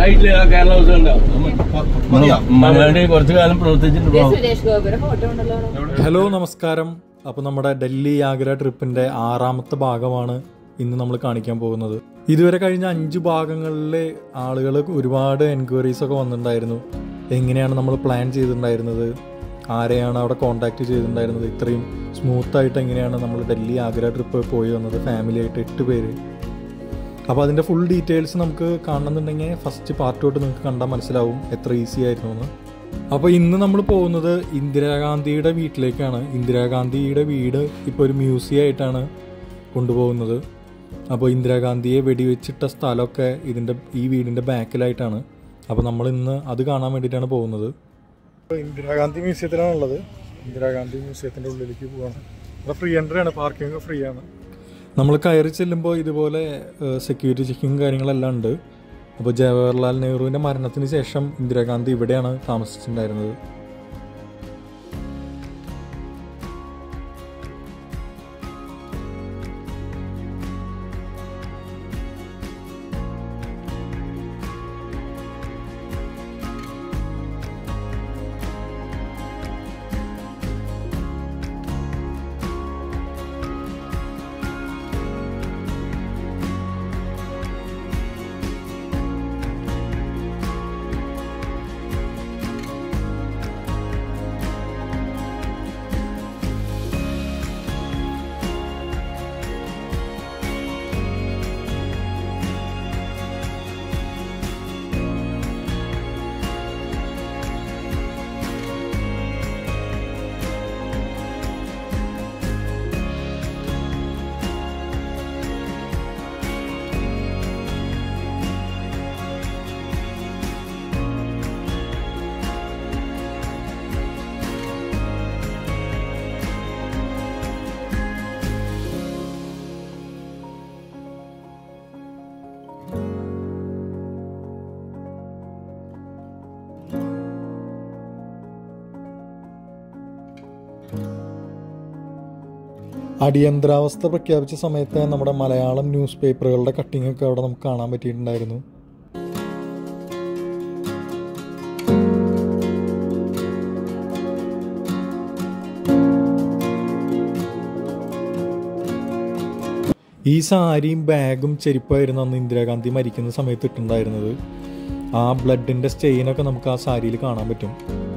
സൈഡില് ആ കേരള ഹൗസ് ഉണ്ടാവും മതിയോ? മലയാളി കുറച്ചു കാലം പ്രവർത്തിച്ചിട്ടുണ്ട് ദേ സുരേഷ് ഗോപിയുടെ ഫോട്ടോ ഉണ്ടല്ലോ അവിടെ. ഹലോ നമസ്കാരം അപ്പോൾ നമ്മുടെ ഡൽഹി ആഗ്ര ട്രിപ്പിന്റെ ആറാമത്തെ ഭാഗമാണ് ഇന്ന് നമ്മൾ കാണിക്കാൻ പോകുന്നത് ഇതുവരെ കഴിഞ്ഞ അഞ്ച് ഭാഗങ്ങളിലെ ആളുകൾ ഒരുപാട് എൻക്വയറീസ് ഒക്കെ വന്നിട്ടുണ്ടായിരുന്നു എങ്ങനെയാണ് നമ്മൾ പ്ലാൻ ചെയ്തിട്ടുണ്ടായിരുന്നത് ആരെയാണ് അവിടെ കോണ്ടാക്ട് ചെയ്തിട്ടുണ്ടായിരുന്നത് ഇത്രയും സ്മൂത്ത് ആയിട്ട് എങ്ങനെയാണ് നമ്മൾ ഡൽഹി ആഗ്ര ട്രിപ്പ് പോയി വന്നത് ഫാമിലി ആയിട്ട് എട്ട് പേര് അപ്പോൾ അതിൻ്റെ ഫുൾ ഡീറ്റെയിൽസ് നമുക്ക് കാണണമെന്നുണ്ടെങ്കിൽ ഫസ്റ്റ് പാർട്ട് തൊട്ട് നിങ്ങൾക്ക് കണ്ടാൽ മനസ്സിലാവും എത്ര ഈസി ആയിരുന്നു എന്ന് അപ്പോൾ ഇന്ന് നമ്മൾ പോകുന്നത് ഇന്ദിരാഗാന്ധിയുടെ വീട്ടിലേക്കാണ് ഇന്ദിരാഗാന്ധിയുടെ വീട് ഇപ്പോൾ ഒരു മ്യൂസിയം ആയിട്ടാണ് കൊണ്ടുപോകുന്നത് അപ്പോൾ ഇന്ദിരാഗാന്ധിയെ വെടിവെച്ചിട്ട സ്ഥലമൊക്കെ ഇതിൻ്റെ ഈ വീടിൻ്റെ ബാക്കിലായിട്ടാണ് അപ്പോൾ നമ്മൾ ഇന്ന് അത് കാണാൻ വേണ്ടിയിട്ടാണ് പോകുന്നത് ഇന്ദിരാഗാന്ധി മ്യൂസിയത്തിലാണ് ഉള്ളത് ഇന്ദിരാഗാന്ധി മ്യൂസിയത്തിൻ്റെ ഉള്ളിലേക്ക് പോവാണ് ഇവിടെ ഫ്രീ എൻട്രി ആണ് പാർക്കിംഗ് ഫ്രീ ആണ് നമ്മൾ കയറി ചെല്ലുമ്പോൾ ഇതുപോലെ സെക്യൂരിറ്റി ചെക്കിങ് കാര്യങ്ങളെല്ലാം ഉണ്ട് അപ്പോൾ ജവഹർലാൽ നെഹ്റുവിൻ്റെ മരണത്തിന് ശേഷം ഇന്ദിരാഗാന്ധി ഇവിടെയാണ് താമസിച്ചിട്ടുണ്ടായിരുന്നത് അടിയന്തരാവസ്ഥ പ്രഖ്യാപിച്ച സമയത്ത് നമ്മുടെ മലയാളം ന്യൂസ് പേപ്പറുകളുടെ കട്ടിംഗ് ഒക്കെ അവിടെ നമുക്ക് കാണാൻ പറ്റിയിട്ടുണ്ടായിരുന്നു ഈ സാരിയും ബാഗും ചെരുപ്പായിരുന്നു അന്ന് ഇന്ദിരാഗാന്ധി മരിക്കുന്ന സമയത്ത് ഇട്ടുണ്ടായിരുന്നത് ആ ബ്ലഡിന്റെ സ്റ്റെയിനൊക്കെ നമുക്ക് ആ സാരിയിൽ കാണാൻ പറ്റും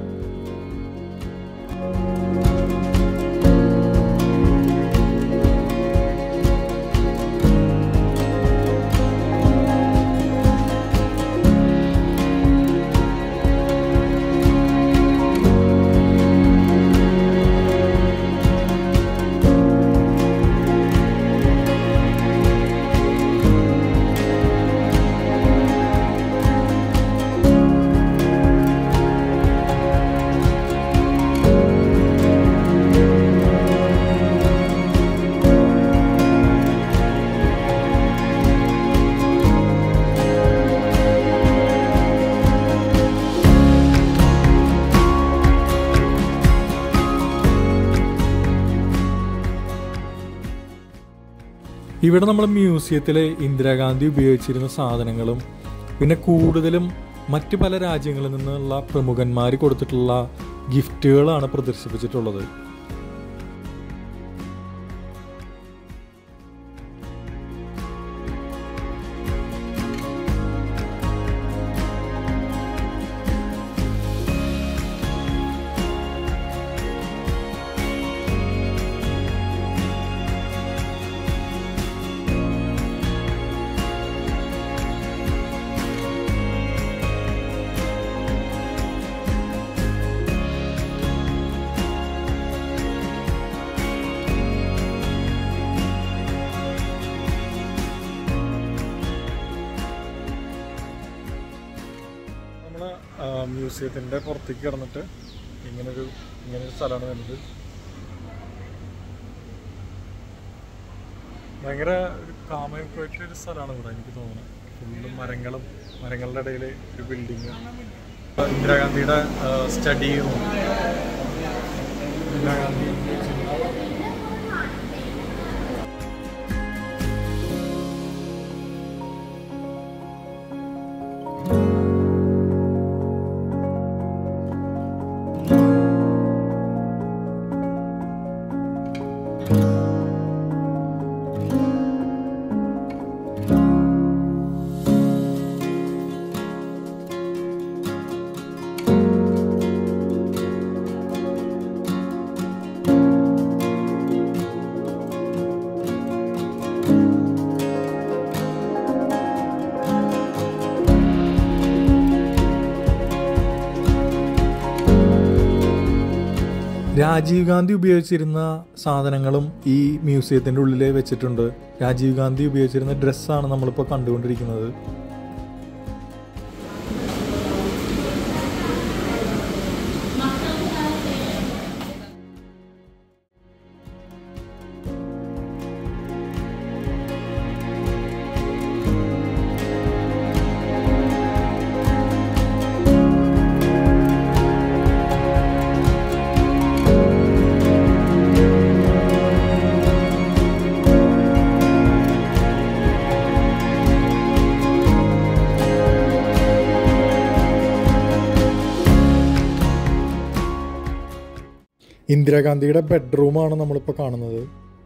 ഇവിടെ നമ്മൾ മ്യൂസിയത്തിൽ ഇന്ദിരാഗാന്ധി ഉപയോഗിച്ചിരുന്ന സാധനങ്ങളും പിന്നെ കൂടുതലും മറ്റ് പല രാജ്യങ്ങളിൽ നിന്നുള്ള പ്രമുഖന്മാർ കൊടുത്തിട്ടുള്ള ഗിഫ്റ്റുകളാണ് പ്രദർശിപ്പിച്ചിട്ടുള്ളത് നമ്മൾ മ്യൂസിയത്തിൻ്റെ പുറത്തേക്ക് കിടന്നിട്ട് ഇങ്ങനൊരു ഇങ്ങനൊരു സ്ഥലമാണ് വരുന്നത് ഭയങ്കര ഒരു കാമയൊക്കെ ഒരു സ്ഥലമാണ് ഇവിടെ എനിക്ക് തോന്നുന്നത് ഫുള്ളും മരങ്ങളും മരങ്ങളുടെ ഇടയിൽ ഒരു ബിൽഡിങ് ഇന്ദിരാഗാന്ധിയുടെ സ്റ്റഡി റൂം ഇന്ദിരാഗാന്ധി രാജീവ് ഗാന്ധി ഉപയോഗിച്ചിരുന്ന സാധനങ്ങളും ഈ മ്യൂസിയത്തിൻ്റെ ഉള്ളിൽ വെച്ചിട്ടുണ്ട് രാജീവ് ഗാന്ധി ഉപയോഗിച്ചിരുന്ന ഡ്രസ്സാണ് നമ്മളിപ്പോൾ കണ്ടുകൊണ്ടിരിക്കുന്നത് ഇന്ദിരാഗാന്ധിയുടെ ബെഡ്റൂമാണ് നമ്മളിപ്പോൾ കാണുന്നത്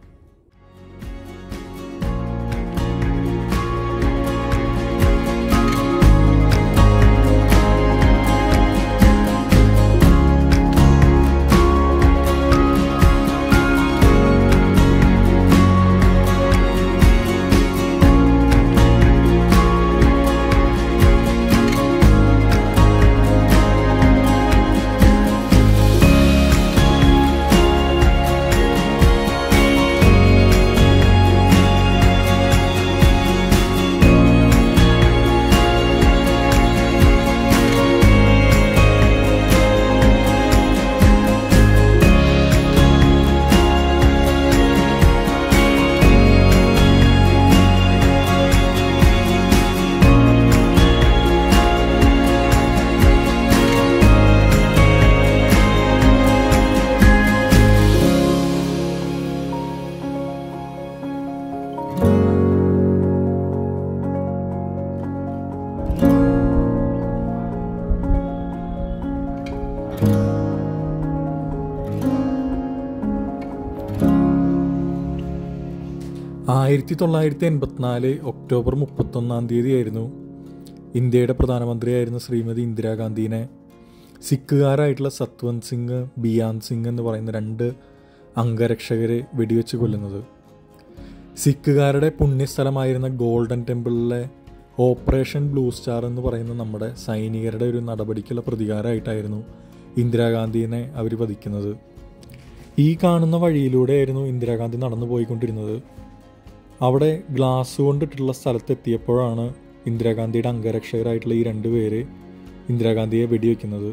ആയിരത്തി തൊള്ളായിരത്തി എൺപത്തിനാല് ഒക്ടോബർ മുപ്പത്തൊന്നാം തീയതിയായിരുന്നു ഇന്ത്യയുടെ പ്രധാനമന്ത്രിയായിരുന്ന ശ്രീമതി ഇന്ദിരാഗാന്ധിനെ സിഖുകാരായിട്ടുള്ള സത്വന്ത് സിംഗ് ബിയാൻ സിംഗ് എന്ന് പറയുന്ന രണ്ട് അംഗരക്ഷകരെ വെടിവെച്ച് കൊല്ലുന്നത് സിഖുകാരുടെ പുണ്യസ്ഥലമായിരുന്ന ഗോൾഡൻ ടെമ്പിളിലെ ഓപ്പറേഷൻ ബ്ലൂ സ്റ്റാർ എന്ന് പറയുന്ന നമ്മുടെ സൈനികരുടെ ഒരു നടപടിക്കുള്ള പ്രതികാരമായിട്ടായിരുന്നു ഇന്ദിരാഗാന്ധിനെ അവർ വധിക്കുന്നത് ഈ കാണുന്ന വഴിയിലൂടെയായിരുന്നു ഇന്ദിരാഗാന്ധി നടന്നു പോയിക്കൊണ്ടിരുന്നത് അവിടെ ഗ്ലാസ് കൊണ്ടിട്ടുള്ള സ്ഥലത്തെത്തിയപ്പോഴാണ് ഇന്ദിരാഗാന്ധിയുടെ അംഗരക്ഷകരായിട്ടുള്ള ഈ രണ്ട് പേര് ഇന്ദിരാഗാന്ധിയെ വെടിവെക്കുന്നത്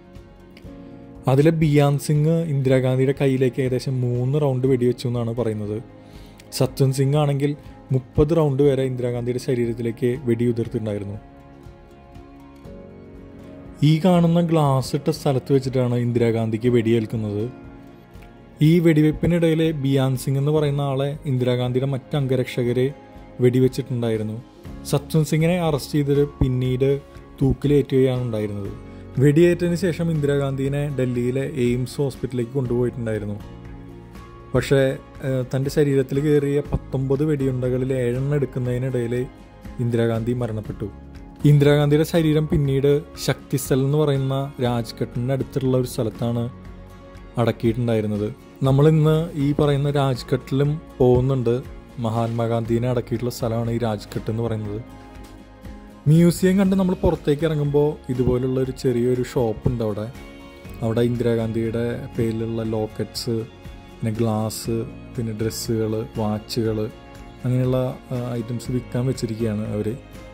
അതിലെ ബിയാൻ സിംഗ് ഇന്ദിരാഗാന്ധിയുടെ കയ്യിലേക്ക് ഏകദേശം മൂന്ന് റൗണ്ട് വെടിവെച്ചു എന്നാണ് പറയുന്നത് സത്വൻ സിംഗ് ആണെങ്കിൽ മുപ്പത് റൗണ്ട് വരെ ഇന്ദിരാഗാന്ധിയുടെ ശരീരത്തിലേക്ക് വെടിയുതിർത്തിട്ടുണ്ടായിരുന്നു ഈ കാണുന്ന ഗ്ലാസ് ഇട്ട സ്ഥലത്ത് വെച്ചിട്ടാണ് ഇന്ദിരാഗാന്ധിക്ക് വെടിയേൽക്കുന്നത് ഈ വെടിവെപ്പിനിടയിലെ ബിയാൻ സിംഗ് എന്ന് പറയുന്ന ആളെ ഇന്ദിരാഗാന്ധിയുടെ മറ്റ് അംഗരക്ഷകരെ വെടിവെച്ചിട്ടുണ്ടായിരുന്നു സത്വൻ സിംഗിനെ അറസ്റ്റ് ചെയ്തിട്ട് പിന്നീട് തൂക്കിലേറ്റുകയാണ് ഉണ്ടായിരുന്നത് വെടിയേറ്റതിന് ശേഷം ഇന്ദിരാഗാന്ധിനെ ഡൽഹിയിലെ എയിംസ് ഹോസ്പിറ്റലിലേക്ക് കൊണ്ടുപോയിട്ടുണ്ടായിരുന്നു പക്ഷേ ഏഹ്, തൻ്റെ ശരീരത്തിൽ കയറിയ പത്തൊമ്പത് വെടിയുണ്ടകളിൽ ഏഴെണ്ണം എടുക്കുന്നതിനിടയിൽ ഇന്ദിരാഗാന്ധി മരണപ്പെട്ടു ഇന്ദിരാഗാന്ധിയുടെ ശരീരം പിന്നീട് ശക്തിസ്ഥൽ എന്ന് പറയുന്ന രാജ്ഘട്ടിൻ്റെ അടുത്തുള്ള ഒരു സ്ഥലത്താണ് അടക്കിയിട്ടുണ്ടായിരുന്നത് നമ്മളിന്ന് ഈ പറയുന്ന രാജ്ഘട്ടിലും പോകുന്നുണ്ട് മഹാത്മാഗാന്ധിനെ അടക്കിയിട്ടുള്ള സ്ഥലമാണ് ഈ രാജ്ഘട്ട് എന്ന് പറയുന്നത് മ്യൂസിയം കണ്ട് നമ്മൾ പുറത്തേക്ക് ഇറങ്ങുമ്പോൾ ഇതുപോലുള്ള ഒരു ചെറിയൊരു ഷോപ്പ് ഉണ്ട് അവിടെ അവിടെ ഇന്ദിരാഗാന്ധിയുടെ പേരിലുള്ള ലോക്കറ്റ്സ് പിന്നെ ഗ്ലാസ് പിന്നെ ഡ്രസ്സുകൾ വാച്ചുകൾ അങ്ങനെയുള്ള ഐറ്റംസ് വിൽക്കാൻ വെച്ചിരിക്കുകയാണ് അവർ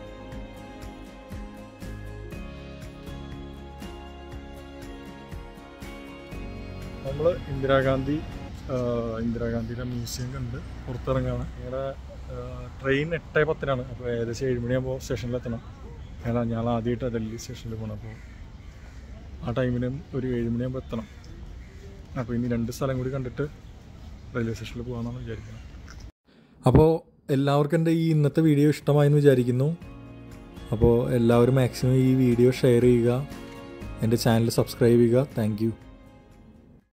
നമ്മൾ ഇന്ദിരാഗാന്ധി ഇന്ദിരാഗാന്ധിയുടെ മ്യൂസിയം കണ്ട് പുറത്തിറങ്ങാണ് ഞങ്ങളുടെ ട്രെയിൻ എട്ട് പത്തിനാണ് അപ്പോൾ ഏകദേശം ഏഴ് മണിയാകുമ്പോൾ സ്റ്റേഷനിലെത്തണം ഏതാ ഞാൻ ആദ്യമായിട്ടാണ് ഡൽഹി സ്റ്റേഷനിൽ പോകണം അപ്പോൾ ആ ടൈമിനും ഒരു ഏഴ് മണിയാകുമ്പോൾ എത്തണം അപ്പോൾ ഇനി രണ്ട് സ്ഥലം കൂടി കണ്ടിട്ട് റെയിൽവേ സ്റ്റേഷനിൽ പോകാമെന്നാണ് വിചാരിക്കുന്നത് അപ്പോൾ എല്ലാവർക്കും എൻ്റെ ഈ ഇന്നത്തെ വീഡിയോ ഇഷ്ടമായെന്ന് വിചാരിക്കുന്നു അപ്പോൾ എല്ലാവരും മാക്സിമം ഈ വീഡിയോ ഷെയർ ചെയ്യുക എൻ്റെ ചാനൽ സബ്സ്ക്രൈബ് ചെയ്യുക താങ്ക്